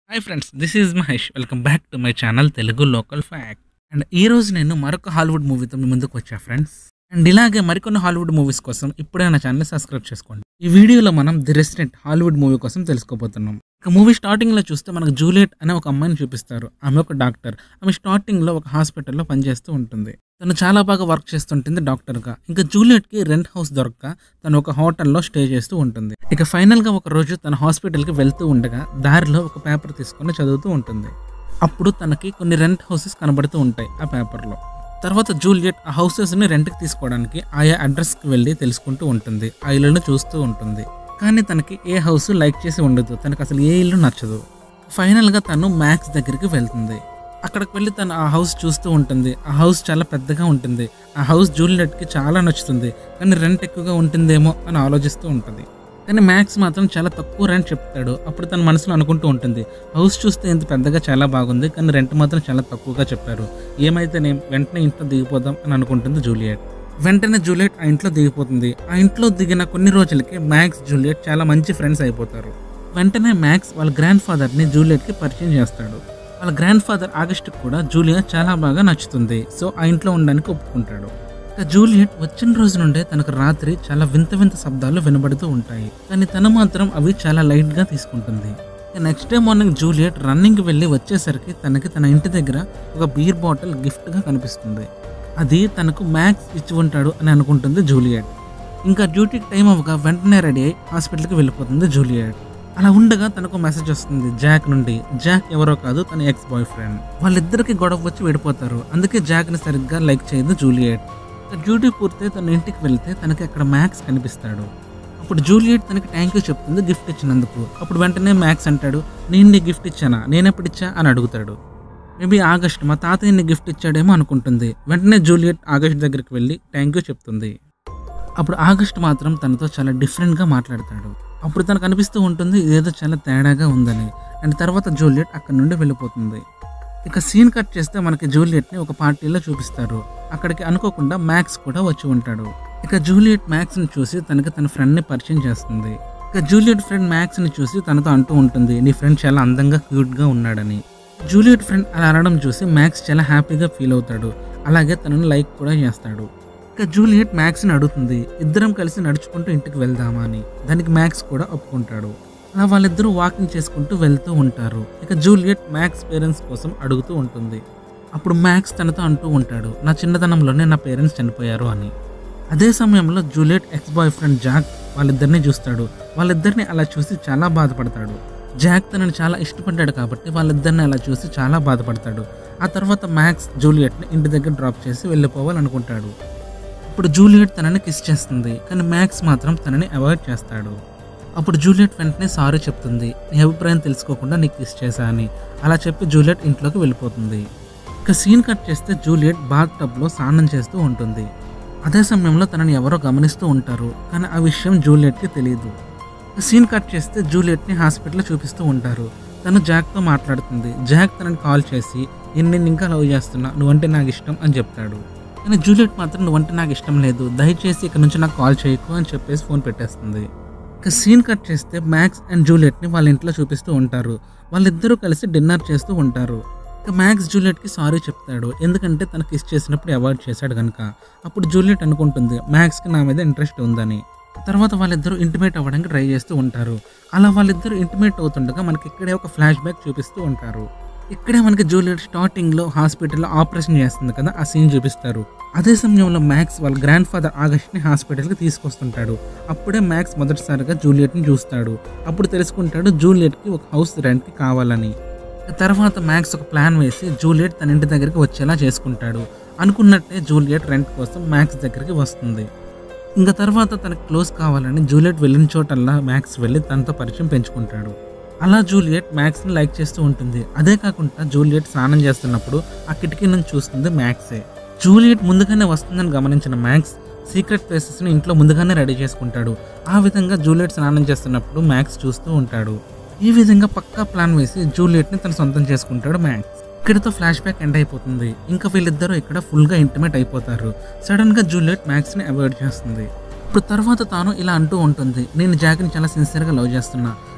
hi friends this is Mahesh welcome back to my channel Telugu local fact and ఈ రోజు నేను మరొక హాలీవుడ్ మూవీతో మీ ముందుకు వచ్చా ఫ్రెండ్స్ అండ్ ఇలాగే మరికొన్ని హాలీవుడ్ మూవీస్ కోసం ఇప్పుడే నా ఛానల్ సబ్స్క్రైబ్ చేసుకోండి ఈ వీడియోలో మనం ది రెసిడెంట్ హాలీవుడ్ మూవీ కోసం తెలుసుకోబోతున్నాం ఇక మూవీ స్టార్టింగ్ లో చూస్తే మనకు జూలియట్ అనే ఒక అమ్మాయిని చూపిస్తారు ఆమె ఒక డాక్టర్ ఆమె స్టార్టింగ్ లో ఒక హాస్పిటల్లో పనిచేస్తూ ఉంటుంది తను చాలా బాగా వర్క్ చేస్తుంటుంది డాక్టర్ గా ఇంకా జూలియట్ కి రెంట్ హౌస్ దొరక్క తను ఒక హోటల్లో స్టే చేస్తూ ఉంటుంది ఇక ఫైనల్ గా ఒక రోజు తన హాస్పిటల్ కి వెళ్తూ ఉండగా దారిలో ఒక పేపర్ తీసుకొని చదువుతూ ఉంటుంది అప్పుడు తనకి కొన్ని రెంట్ హౌసెస్ కనబడుతూ ఉంటాయి ఆ పేపర్లో తర్వాత జూలియట్ ఆ హౌసెస్ని రెంట్కి తీసుకోవడానికి ఆయా అడ్రస్కి వెళ్ళి తెలుసుకుంటూ ఉంటుంది ఆ ఇల్లును చూస్తూ ఉంటుంది కానీ తనకి ఏ హౌస్ లైక్ చేసి ఉండదు తనకు అసలు ఏ ఇల్లు నచ్చదు ఫైనల్గా తను మ్యాక్స్ దగ్గరికి వెళ్తుంది అక్కడికి వెళ్ళి తను ఆ హౌస్ చూస్తూ ఉంటుంది ఆ హౌస్ చాలా పెద్దగా ఉంటుంది ఆ హౌస్ జూలియట్కి చాలా నచ్చుతుంది కానీ రెంట్ ఎక్కువగా ఉంటుందేమో అని ఆలోచిస్తూ ఉంటుంది కానీ మ్యాక్స్ మాత్రం చాలా తక్కువ రెంట్ చెప్తాడు అప్పుడు తన మనసులో అనుకుంటూ ఉంటుంది హౌస్ చూస్తే ఇంత పెద్దగా చాలా బాగుంది కానీ రెంట్ మాత్రం చాలా తక్కువగా చెప్పారు ఏమైతే నేను వెంటనే ఇంట్లో దిగిపోదాం అని అనుకుంటుంది జూలియట్ వెంటనే జూలియట్ ఆ ఇంట్లో దిగిపోతుంది ఆ ఇంట్లో దిగిన కొన్ని రోజులకి మ్యాక్స్ జూలియట్ చాలా మంచి ఫ్రెండ్స్ అయిపోతారు వెంటనే మ్యాక్స్ వాళ్ళ గ్రాండ్ ఫాదర్ని జూలియట్కి పరిచయం చేస్తాడు వాళ్ళ గ్రాండ్ ఫాదర్ ఆగస్ట్కి కూడా జూలియట్ చాలా బాగా నచ్చుతుంది సో ఆ ఇంట్లో ఉండడానికి ఒప్పుకుంటాడు ఇక జూలియట్ వచ్చిన రోజు నుండే తనకు రాత్రి చాలా వింత వింత శబ్దాలు వినబడుతూ ఉంటాయి కానీ తను మాత్రం అవి చాలా లైట్గా తీసుకుంటుంది నెక్స్ట్ డే మార్నింగ్ జూలియట్ రన్నింగ్కి వెళ్ళి వచ్చేసరికి తనకి తన ఇంటి దగ్గర ఒక బీర్ బాటిల్ గిఫ్ట్గా కనిపిస్తుంది అది తనకు మ్యాక్స్ ఇచ్చి ఉంటాడు అని అనుకుంటుంది జూలియట్ ఇంకా డ్యూటీకి టైం అవ్వగా వెంటనే రెడీ అయి హాస్పిటల్కి వెళ్ళిపోతుంది జూలియట్ అలా ఉండగా తనకు మెసేజ్ వస్తుంది జాక్ నుండి జాక్ ఎవరో కాదు తన ఎక్స్ బాయ్ ఫ్రెండ్ వాళ్ళిద్దరికి గొడవ వచ్చి విడిపోతారు అందుకే జాక్ని సరిగ్గా లైక్ చేయదు జూలియట్ డ్యూటీ పూర్తయి తన ఇంటికి వెళ్తే తనకి అక్కడ మ్యాక్స్ కనిపిస్తాడు అప్పుడు జూలియట్ తనకి థ్యాంక్ యూ చెప్తుంది గిఫ్ట్ ఇచ్చినందుకు అప్పుడు వెంటనే మ్యాక్స్ అంటాడు నేను నీ గిఫ్ట్ ఇచ్చానా నేనెప్పుడు ఇచ్చా అని అడుగుతాడు మేబీ ఆగస్ట్ మా తాతయ్య నీ గిఫ్ట్ ఇచ్చాడేమో అనుకుంటుంది వెంటనే జూలియట్ ఆగస్ట్ దగ్గరికి వెళ్ళి థ్యాంక్ యూ చెప్తుంది అప్పుడు ఆగస్ట్ మాత్రం తనతో చాలా డిఫరెంట్గా మాట్లాడతాడు అప్పుడు తనకు అనిపిస్తూ ఉంటుంది ఇదేదో చాలా తేడాగా ఉందని అండ్ తర్వాత జూలియట్ అక్కడ నుండి వెళ్ళిపోతుంది ఇక సీన్ కట్ చేస్తే మనకి జూలియట్ని ఒక పార్టీలో చూపిస్తారు అక్కడికి అనుకోకుండా మ్యాక్స్ కూడా వచ్చి ఉంటాడు ఇక జూలియట్ మ్యాక్స్ని చూసి తనకి తన ఫ్రెండ్ని పరిచయం చేస్తుంది ఇక జూలియట్ ఫ్రెండ్ మ్యాక్స్ని చూసి తనతో అంటూ ఉంటుంది నీ ఫ్రెండ్ చాలా అందంగా క్యూట్గా ఉన్నాడని జూలియట్ ఫ్రెండ్ అలా అనడం చూసి మ్యాక్స్ చాలా హ్యాపీగా ఫీల్ అవుతాడు అలాగే తనని లైక్ కూడా చేస్తాడు ఇక జూలియట్ మ్యాక్స్ని అడుగుతుంది ఇద్దరం కలిసి నడుచుకుంటూ ఇంటికి వెళ్దామా అని దానికి మ్యాక్స్ కూడా ఒప్పుకుంటాడు అలా వాళ్ళిద్దరూ వాకింగ్ చేసుకుంటూ వెళ్తూ ఉంటారు ఇక జూలియట్ మ్యాక్స్ పేరెంట్స్ కోసం అడుగుతూ ఉంటుంది అప్పుడు మ్యాక్స్ తనతో అంటూ ఉంటాడు నా చిన్నతనంలోనే నా పేరెంట్స్ చనిపోయారు అని అదే సమయంలో Juliet ex boyfriend Jack వాళ్ళిద్దరిని చూస్తాడు వాళ్ళిద్దరిని అలా చూసి చాలా బాధపడతాడు జాక్ తనని చాలా ఇష్టపడ్డాడు కాబట్టి వాళ్ళిద్దరిని అలా చూసి చాలా బాధపడతాడు ఆ తర్వాత మ్యాక్స్ జూలియట్ని ఇంటి దగ్గర డ్రాప్ చేసి వెళ్ళిపోవాలనుకుంటాడు ఇప్పుడు జూలియట్ తనని కిస్ చేస్తుంది కానీ మ్యాక్స్ మాత్రం తనని అవాయిడ్ చేస్తాడు అప్పుడు జూలియట్ వెంటనే సారీ చెప్తుంది నీ అభిప్రాయం తెలుసుకోకుండా నీకు కిస్ చేశా అని అలా చెప్పి జూలియట్ ఇంట్లోకి వెళ్ళిపోతుంది ఇక సీన్ కట్ చేస్తే జూలియట్ బాత్ టబ్లో స్నానం చేస్తూ ఉంటుంది అదే సమయంలో తనని ఎవరో గమనిస్తూ ఉంటారు కానీ ఆ విషయం జూలియట్కి తెలియదు సీన్ కట్ చేస్తే జూలియట్ని హాస్పిటల్లో చూపిస్తూ ఉంటారు తను జాక్తో మాట్లాడుతుంది జాక్ తనని కాల్ చేసి నేను నిన్ను ఇంకా లవ్ చేస్తున్నా నువ్వంటే నాకు ఇష్టం అని చెప్తాడు కానీ జూలియట్ మాత్రం నువ్వంటే నాకు ఇష్టం లేదు దయచేసి ఇక్కడ నుంచి నాకు కాల్ చేయకు అని చెప్పేసి ఫోన్ పెట్టేస్తుంది ఇక సీన్ కట్ చేస్తే మ్యాక్స్ అండ్ జూలియట్ని వాళ్ళ ఇంట్లో చూపిస్తూ ఉంటారు వాళ్ళిద్దరూ కలిసి డిన్నర్ చేస్తూ ఉంటారు ఇక మ్యాక్స్ జూలియట్కి సారీ చెప్తాడు ఎందుకంటే తనకి కిస్ చేసినప్పుడు అవాయిడ్ చేశాడు కనుక అప్పుడు జూలియట్ అనుకుంటుంది మ్యాక్స్కి నా మీద ఇంట్రెస్ట్ ఉందని తర్వాత వాళ్ళిద్దరూ ఇంటిమేట్ అవ్వడానికి ట్రై చేస్తూ ఉంటారు అలా వాళ్ళిద్దరూ ఇంటిమేట్ అవుతుండగా మనకి ఇక్కడే ఒక ఫ్లాష్ బ్యాక్ చూపిస్తూ ఉంటారు ఇక్కడే మనకి జూలియట్ స్టార్టింగ్లో హాస్పిటల్లో ఆపరేషన్ చేస్తుంది కదా ఆ సీన్ చూపిస్తారు అదే సమయంలో మ్యాక్స్ వాళ్ళ గ్రాండ్ ఫాదర్ ఆగస్ట్ని హాస్పిటల్కి తీసుకొస్తుంటాడు అప్పుడే మ్యాక్స్ మొదటిసారిగా జూలియట్ని చూస్తాడు అప్పుడు తెలుసుకుంటాడు జూలియట్కి ఒక హౌస్ రెంట్కి కావాలని తర్వాత మ్యాక్స్ ఒక ప్లాన్ వేసి జూలియట్ తన ఇంటి దగ్గరికి వచ్చేలా చేసుకుంటాడు అనుకున్నట్టే జూలియట్ రెంట్ కోసం మ్యాక్స్ దగ్గరికి వస్తుంది ఇంకా తర్వాత తనకు క్లోజ్ కావాలని జూలియట్ వెళ్ళిన చోటల్లా మ్యాక్స్ వెళ్ళి తనతో పరిచయం పెంచుకుంటాడు అలా జూలియట్ మ్యాక్స్ని లైక్ చేస్తూ ఉంటుంది అదే కాకుండా జూలియట్ స్నానం చేస్తున్నప్పుడు ఆ కిటికీ నుంచి చూస్తుంది మ్యాక్సే జూలియట్ ముందుగానే వస్తుందని గమనించిన మ్యాక్స్ సీక్రెట్ ప్లేసెస్ని ఇంట్లో ముందుగానే రెడీ చేసుకుంటాడు ఆ విధంగా జూలియట్ స్నానం చేస్తున్నప్పుడు మ్యాక్స్ చూస్తూ ఉంటాడు ఈ విధంగా పక్కా ప్లాన్ వేసి జూలియట్ని తన సొంతం చేసుకుంటాడు మ్యాక్స్ ఇక్కడితో ఫ్లాష్ బ్యాక్ ఎండ్ అయిపోతుంది ఇంకా వీళ్ళిద్దరూ ఇక్కడ ఫుల్గా ఇంటిమేట్ అయిపోతారు సడన్గా జూలియట్ మ్యాక్స్ని అవాయిడ్ చేస్తుంది ఇప్పుడు తర్వాత తాను ఇలా అంటూ ఉంటుంది నేను జాక్ని చాలా సిన్సియర్గా లవ్ చేస్తున్నా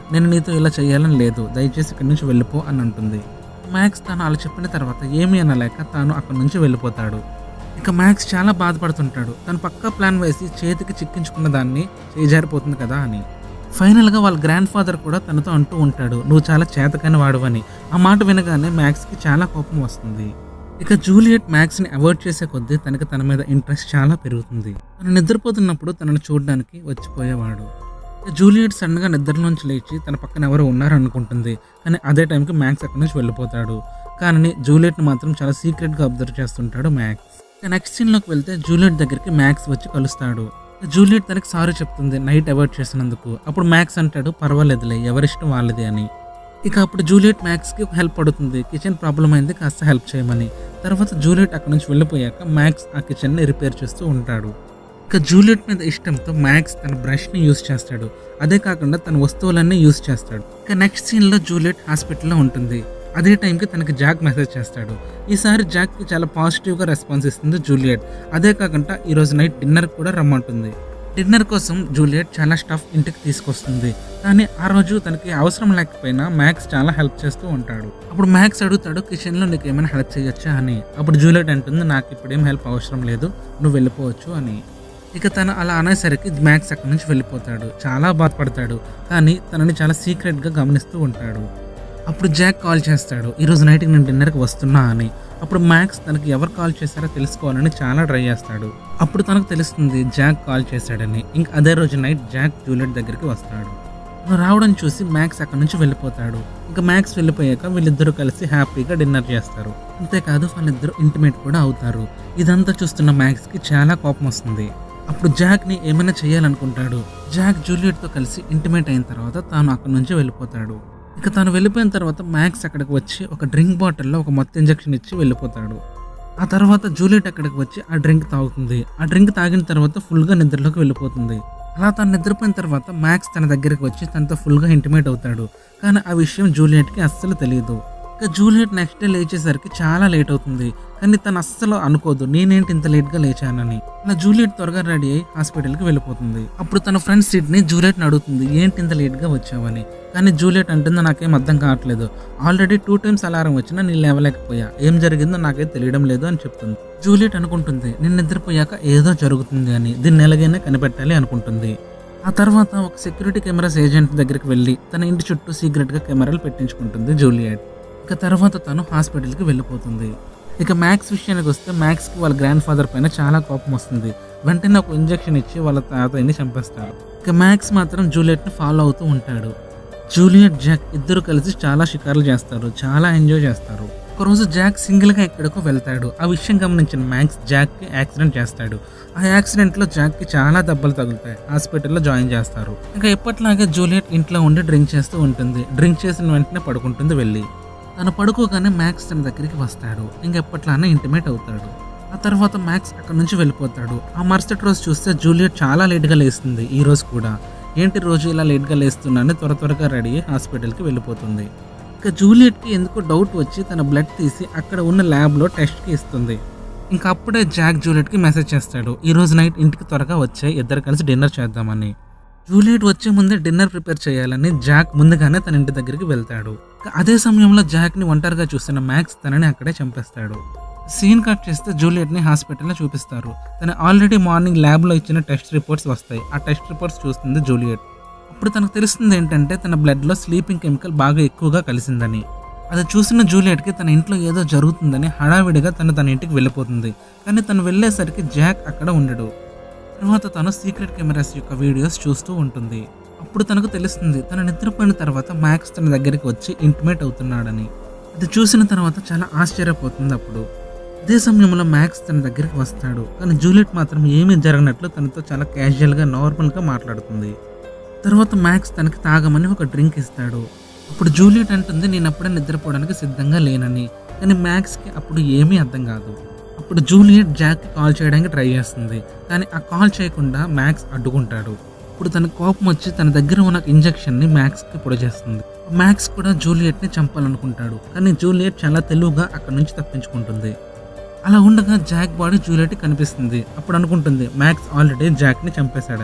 నేను నీతో ఇలా చేయాలని లేదు దయచేసి ఇక్కడి నుంచి వెళ్ళిపో అని అంటుంది మ్యాక్స్ తాను అలా చెప్పిన తర్వాత ఏమీ అనలేక తాను అక్కడి నుంచి వెళ్ళిపోతాడు ఇక మ్యాక్స్ చాలా బాధపడుతుంటాడు తను పక్కా ప్లాన్ వేసి చేతికి చిక్కించుకున్న దాన్ని చేజారిపోతుంది కదా అని ఫైనల్గా వాళ్ళ గ్రాండ్ ఫాదర్ కూడా తనతో అంటూ ఉంటాడు నువ్వు చాలా చేతకైన వాడువని ఆ మాట వినగానే మ్యాక్స్కి చాలా కోపం వస్తుంది ఇక జూలియట్ మ్యాక్స్ని అవాయిడ్ చేసే కొద్దీ తనకి తన మీద ఇంట్రెస్ట్ చాలా పెరుగుతుంది తను నిద్రపోతున్నప్పుడు తనను చూడడానికి వచ్చిపోయేవాడు ఇక జూలియట్ సడన్గా నిద్రలోంచి లేచి తన పక్కన ఎవరో ఉన్నారు అనుకుంటుంది కానీ అదే టైంకి మ్యాక్స్ అక్కడి నుంచి వెళ్ళిపోతాడు కానీ జూలియట్ని మాత్రం చాలా సీక్రెట్గా అబ్జర్వ్ చేస్తుంటాడు మ్యాక్స్ ఇక నెక్స్ట్ సీన్లోకి వెళ్తే జూలియట్ దగ్గరికి మ్యాక్స్ వచ్చి కలుస్తాడు ఇక జూలియట్ తనకి సారీ చెప్తుంది నైట్ అవాయిడ్ చేసినందుకు అప్పుడు మ్యాక్స్ అంటాడు పర్వాలేదులే ఎవరిష్టం వాళ్ళది అని ఇక అప్పుడు జూలియట్ మ్యాక్స్కి హెల్ప్ పడుతుంది కిచెన్ ప్రాబ్లం అయింది కాస్త హెల్ప్ చేయమని తర్వాత జూలియట్ అక్కడ నుంచి వెళ్ళిపోయాక మ్యాక్స్ ఆ కిచెన్ని రిపేర్ చేస్తూ ఉంటాడు ఇక జూలియట్ మీద ఇష్టంతో మ్యాక్స్ తన బ్రష్ని యూస్ చేస్తాడు అదే కాకుండా తన వస్తువులన్నీ యూస్ చేస్తాడు ఇక నెక్స్ట్ సీన్లో జూలియట్ హాస్పిటల్లో ఉంటుంది అదే టైంకి తనకి జాక్ మెసేజ్ చేస్తాడు ఈసారి జాక్కి చాలా పాజిటివ్గా రెస్పాన్స్ ఇస్తుంది జూలియట్ అదే కాకుండా ఈరోజు నైట్ డిన్నర్ కూడా రమ్మంటుంది డిన్నర్ కోసం జూలియట్ చాలా స్టఫ్ ఇంటికి తీసుకొస్తుంది కానీ ఆ రోజు తనకి అవసరం లేకపోయినా మ్యాక్స్ చాలా హెల్ప్ చేస్తూ ఉంటాడు అప్పుడు మ్యాక్స్ అడుగుతాడు కిచెన్లో నీకు ఏమైనా హెల్ప్ చేయొచ్చా అని అప్పుడు జూలియట్ అంటుంది నాకు ఇప్పుడేం హెల్ప్ అవసరం లేదు నువ్వు వెళ్ళిపోవచ్చు అని ఇక తను అలా అనేసరికి మ్యాక్స్ అక్కడి నుంచి వెళ్ళిపోతాడు చాలా బాధపడతాడు కానీ తనని చాలా సీక్రెట్గా గమనిస్తూ ఉంటాడు అప్పుడు జాక్ కాల్ చేస్తాడు ఈరోజు నైట్కి నేను డిన్నర్కి వస్తున్నా అని అప్పుడు మ్యాక్స్ తనకి ఎవరు కాల్ చేశారో తెలుసుకోవాలని చాలా ట్రై చేస్తాడు అప్పుడు తనకు తెలుస్తుంది జాక్ కాల్ చేశాడని ఇంక అదే రోజు నైట్ జాక్ జూలియట్ దగ్గరికి వస్తాడు తను రావడం చూసి మ్యాక్స్ అక్కడి నుంచి వెళ్ళిపోతాడు ఇంకా మ్యాక్స్ వెళ్ళిపోయాక వీళ్ళిద్దరూ కలిసి హ్యాపీగా డిన్నర్ చేస్తారు అంతేకాదు వాళ్ళిద్దరూ ఇంటిమేట్ కూడా అవుతారు ఇదంతా చూస్తున్న మ్యాక్స్కి చాలా కోపం వస్తుంది అప్పుడు జాక్ని ఏమైనా చేయాలనుకుంటాడు జాక్ జూలియట్తో కలిసి ఇంటిమేట్ అయిన తర్వాత తాను అక్కడి నుంచి వెళ్ళిపోతాడు ఇక తాను వెళ్ళిపోయిన తర్వాత మ్యాక్స్ అక్కడికి వచ్చి ఒక డ్రింక్ బాటిల్లో ఒక మత్తు ఇంజెక్షన్ ఇచ్చి వెళ్ళిపోతాడు ఆ తర్వాత జూలియట్ అక్కడికి వచ్చి ఆ డ్రింక్ తాగుతుంది ఆ డ్రింక్ తాగిన తర్వాత ఫుల్గా నిద్రలోకి వెళ్ళిపోతుంది అలా తను నిద్రపోయిన తర్వాత మ్యాక్స్ తన దగ్గరికి వచ్చి తనతో ఫుల్గా ఇంటిమేట్ అవుతాడు కానీ ఆ విషయం జూలియట్కి అస్సలు తెలియదు ఇక జూలియట్ నెక్స్ట్ డే లేచేసరికి చాలా లేట్ అవుతుంది కానీ తను అస్సలు అనుకోదు నేనేంటి ఇంత లేట్గా లేచానని అలా జూలియట్ త్వరగా రెడీ అయ్యి హాస్పిటల్కి వెళ్ళిపోతుంది అప్పుడు తన ఫ్రెండ్ సిడ్ని జూలియట్ని అడుగుతుంది ఏంటి ఇంత లేట్గా వచ్చావని కానీ జూలియట్ అంటుందో నాకేం అర్థం కావట్లేదు ఆల్రెడీ టూ టైమ్స్ అలారం వచ్చినా నేను లేవలేకపోయా ఏం జరిగిందో నాకే తెలియడం లేదు అని చెప్తుంది జూలియట్ అనుకుంటుంది నేను నిద్రపోయాక ఏదో జరుగుతుంది అని దీన్ని ఎలాగైనా కనిపెట్టాలి అనుకుంటుంది ఆ తర్వాత ఒక సెక్యూరిటీ కెమెరాస్ ఏజెంట్ దగ్గరికి వెళ్ళి తన ఇంటి చుట్టూ సీక్రెట్గా కెమెరాలు పెట్టించుకుంటుంది జూలియట్ ఇక తర్వాత తను హాస్పిటల్కి వెళ్ళిపోతుంది ఇక మ్యాక్స్ విషయానికి వస్తే మ్యాక్స్కి వాళ్ళ గ్రాండ్ ఫాదర్ పైన చాలా కోపం వస్తుంది వెంటనే ఒక ఇంజెక్షన్ ఇచ్చి వాళ్ళ తాతయ్యని చంపేస్తాడు ఇక మ్యాక్స్ మాత్రం జూలియట్ని ఫాలో అవుతూ ఉంటాడు జూలియట్ జాక్ ఇద్దరు కలిసి చాలా షికార్లు చేస్తారు చాలా ఎంజాయ్ చేస్తారు ఒకరోజు జాక్ సింగిల్గా ఎక్కడికో వెళ్తాడు ఆ విషయం గమనించిన మ్యాక్స్ జాక్కి యాక్సిడెంట్ చేస్తాడు ఆ యాక్సిడెంట్లో జాక్కి చాలా దెబ్బలు తగులుతాయి హాస్పిటల్లో జాయిన్ చేస్తారు ఇంకా ఎప్పటిలాగే జూలియట్ ఇంట్లో ఉండి డ్రింక్ చేస్తూ ఉంటుంది డ్రింక్ చేసిన వెంటనే పడుకుంటుంది వెళ్ళి తను పడుకోగానే మ్యాక్స్ తన దగ్గరికి వస్తాడు ఇంకెప్పట్లానే ఇంటిమేట్ అవుతాడు ఆ తర్వాత మ్యాక్స్ అక్కడ నుంచి వెళ్ళిపోతాడు ఆ మరుసటి రోజు చూస్తే జూలియట్ చాలా లేట్గా లేస్తుంది ఈ రోజు కూడా ఏంటి రోజు ఇలా లేట్గా లేస్తున్నానని త్వర త్వరగా రెడీ అయ్యి హాస్పిటల్కి వెళ్ళిపోతుంది ఇక జూలియట్కి ఎందుకో డౌట్ వచ్చి తన బ్లడ్ తీసి అక్కడ ఉన్న ల్యాబ్లో టెస్ట్కి ఇస్తుంది ఇంకా అప్పుడే జాక్ జూలియట్కి మెసేజ్ చేస్తాడు ఈ రోజు నైట్ ఇంటికి త్వరగా వచ్చే ఇద్దరు కలిసి డిన్నర్ చేద్దామని జూలియట్ వచ్చే ముందే డిన్నర్ ప్రిపేర్ చేయాలని జాక్ ముందుగానే తన ఇంటి దగ్గరికి వెళ్తాడు ఇక అదే సమయంలో జాక్ని ఒంటరిగా చూస్తున్న మ్యాక్స్ తనని అక్కడే చంపేస్తాడు సీన్ కట్ చేస్తే జూలియట్ని హాస్పిటల్లో చూపిస్తారు తను ఆల్రెడీ మార్నింగ్ ల్యాబ్లో ఇచ్చిన టెస్ట్ రిపోర్ట్స్ వస్తాయి ఆ టెస్ట్ రిపోర్ట్స్ చూస్తుంది జూలియట్ అప్పుడు తనకు తెలుస్తుంది ఏంటంటే తన బ్లడ్లో స్లీపింగ్ కెమికల్ బాగా ఎక్కువగా కలిసిందని అది చూసిన జూలియట్కి తన ఇంట్లో ఏదో జరుగుతుందని హడావిడిగా తను తన ఇంటికి వెళ్ళిపోతుంది కానీ తను వెళ్ళేసరికి జాక్ అక్కడ ఉండడు తర్వాత తను సీక్రెట్ కెమెరాస్ యొక్క వీడియోస్ చూస్తూ ఉంటుంది అప్పుడు తనకు తెలుస్తుంది తన నిద్రపోయిన తర్వాత మ్యాక్స్ తన దగ్గరికి వచ్చి ఇంటిమేట్ అవుతున్నాడని అది చూసిన తర్వాత చాలా ఆశ్చర్యపోతుంది అప్పుడు అదే సమయంలో మ్యాక్స్ తన దగ్గరికి వస్తాడు కానీ జూలియట్ మాత్రం ఏమీ జరగనట్లు తనతో చాలా క్యాజువల్గా నార్మల్గా మాట్లాడుతుంది తర్వాత మ్యాక్స్ తనకి తాగమని ఒక డ్రింక్ ఇస్తాడు అప్పుడు జూలియట్ అంటుంది నేను అప్పుడే నిద్రపోవడానికి సిద్ధంగా లేనని కానీ మ్యాక్స్కి అప్పుడు ఏమీ అర్థం కాదు అప్పుడు జూలియట్ జాక్కి కాల్ చేయడానికి ట్రై చేస్తుంది కానీ ఆ కాల్ చేయకుండా మ్యాక్స్ అడ్డుకుంటాడు ఇప్పుడు తన కోపం వచ్చి తన దగ్గర ఉన్న ఇంజెక్షన్ని మ్యాక్స్కి పొడిచేస్తుంది మ్యాక్స్ కూడా జూలియట్ని చంపాలనుకుంటాడు కానీ జూలియట్ చాలా తెలివిగా అక్కడి నుంచి తప్పించుకుంటుంది అలా ఉండగా జాక్ బాడీ జూలియట్ కనిపిస్తుంది అప్పుడు అనుకుంటుంది మ్యాక్స్ ఆల్రెడీ జాక్ని చంపేశాడని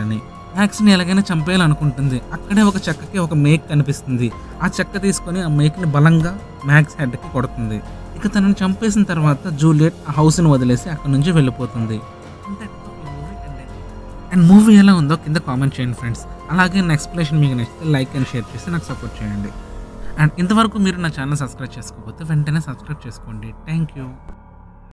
మ్యాక్స్ని ఎలాగైనా చంపేయాలనుకుంటుంది అక్కడే ఒక చెక్కకి ఒక మేక్ కనిపిస్తుంది ఆ చెక్క తీసుకొని ఆ మేక్ని బలంగా మ్యాక్స్ హెడ్కి కొడుతుంది ఇక తనని చంపేసిన తర్వాత జూలియట్ ఆ హౌస్ని వదిలేసి అక్కడ నుంచి వెళ్ళిపోతుంది అండ్ మూవీ ఎలా ఉందో కింద కామెంట్ చేయండి ఫ్రెండ్స్ అలాగే నా ఎక్స్ప్లెనేషన్ మీకు నచ్చితే లైక్ అండ్ షేర్ చేసి నాకు సపోర్ట్ చేయండి అండ్ ఇంతవరకు మీరు నా ఛానల్ సబ్స్క్రైబ్ చేసుకోకపోతే వెంటనే సబ్స్క్రైబ్ చేసుకోండి థ్యాంక్ యూ